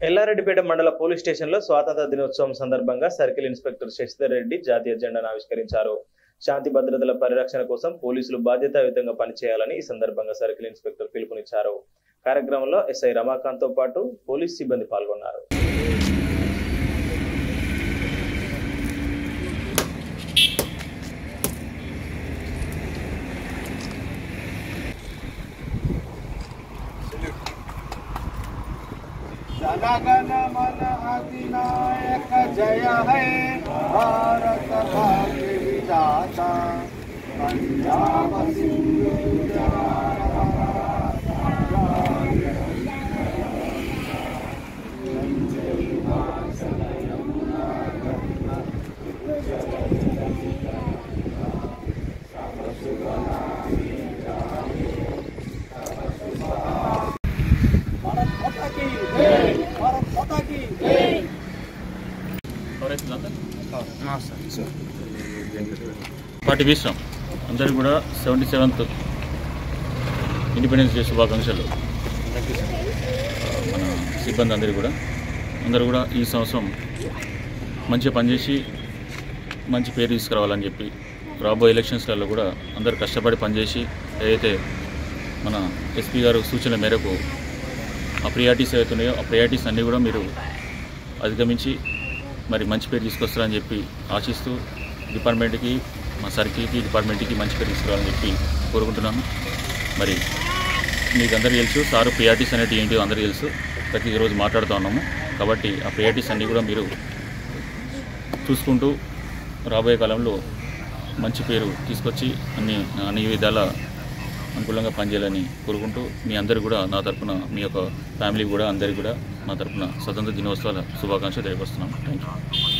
ఎల్లారెడ్డిపేట మండల పోలీస్ స్టేషన్లో స్వాతంత్ర దినోత్సవం సందర్భంగా సర్కిల్ ఇన్స్పెక్టర్ శశిధర్ రెడ్డి జాతీయ జెండాను ఆవిష్కరించారు శాంతి భద్రతల పరిరక్షణ కోసం పోలీసులు బాధ్యతాయుతంగా పనిచేయాలని ఈ సందర్భంగా సర్కిల్ ఇన్స్పెక్టర్ పిలుపునిచ్చారు కార్యక్రమంలో ఎస్ఐ రమాకాంత్ తో పాటు పోలీస్ సిబ్బంది పాల్గొన్నారు जनगण मन अधिनायक जय है भारत भाग्य विधाता पंजाब सिंधु गुजरात भारत माता की जय भारत माता की जय పార్టీ భీష్టం అందరికీ కూడా సెవెంటీ సెవెంత్ ఇండిపెండెన్స్ డే శుభాకాంక్షలు మన సిబ్బంది అందరికీ కూడా అందరూ కూడా ఈ సంవత్సరం మంచిగా పనిచేసి మంచి పేరు తీసుకురావాలని చెప్పి రాబోయే ఎలక్షన్స్లలో కూడా అందరు కష్టపడి పనిచేసి ఏదైతే మన ఎస్పీ గారు సూచనల మేరకు ఆ ప్రియారిటీస్ ఏవైతే ఉన్నాయో ఆ ప్రియారిటీస్ అన్నీ కూడా మీరు అధిగమించి మరి మంచి పేరు తీసుకొస్తారని చెప్పి ఆశిస్తూ డిపార్ట్మెంట్కి మా సర్కిల్కి డిపార్ట్మెంట్కి మంచి పేరు తీసుకురావాలని చెప్పి కోరుకుంటున్నాను మరి మీకు అందరికీ తెలుసు సారు ప్రియారిటీస్ అనేవి ఏంటో అందరికీ తెలుసు ప్రతి రోజు మాట్లాడుతూ ఉన్నాము కాబట్టి ఆ ప్రియారిటీస్ అన్నీ కూడా మీరు చూసుకుంటూ రాబోయే కాలంలో మంచి పేరు తీసుకొచ్చి అన్ని అన్ని విధాల అనుకూలంగా పనిచేయాలని కోరుకుంటూ మీ అందరు కూడా నా తరపున మీ యొక్క ఫ్యామిలీ కూడా అందరికీ కూడా నా తరపున స్వతంత్ర దినోత్సవాల శుభాకాంక్షలు తెలియపరుస్తున్నాను థ్యాంక్ యూ